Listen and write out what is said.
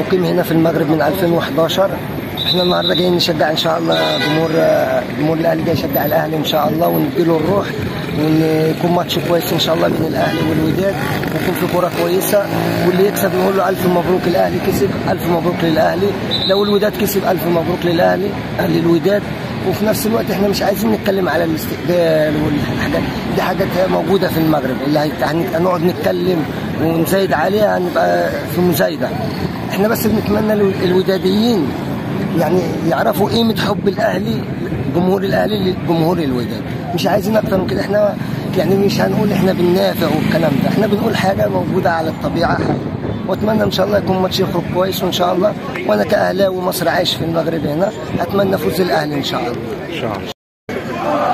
مقيم هنا في المغرب من 2011 احنا النهارده جايين نشجع ان شاء الله جمهور جمهور الاهلي جاي يشجع الاهلي ان شاء الله ونديله الروح ويكون ماتش كويس ان شاء الله بين الاهلي والوداد ويكون في كوره كويسه واللي يكسب نقول له الف مبروك الاهلي كسب الف مبروك للاهلي لو الوداد كسب الف مبروك للاهلي اهلي الوداد وفي نفس الوقت احنا مش عايزين نتكلم على الاستقبال والحاجات دي حاجات موجوده في المغرب اللي هيت- هنقعد نتكلم ونزايد عليها هنبقى في مزايده احنا بس بنتمنى الو- الوداديين يعني يعرفوا قيمه حب الاهلي جمهور الاهلي لجمهور الوداد مش عايزين اكتر من كده احنا يعني مش هنقول احنا بننافع والكلام ده احنا بنقول حاجه موجوده على الطبيعه واتمنى ان شاء الله يكون ماتش يخرج كويس وان شاء الله وانا كاهلاوي مصر عايش في المغرب هنا اتمنى فوز الاهلي ان شاء الله ان شاء الله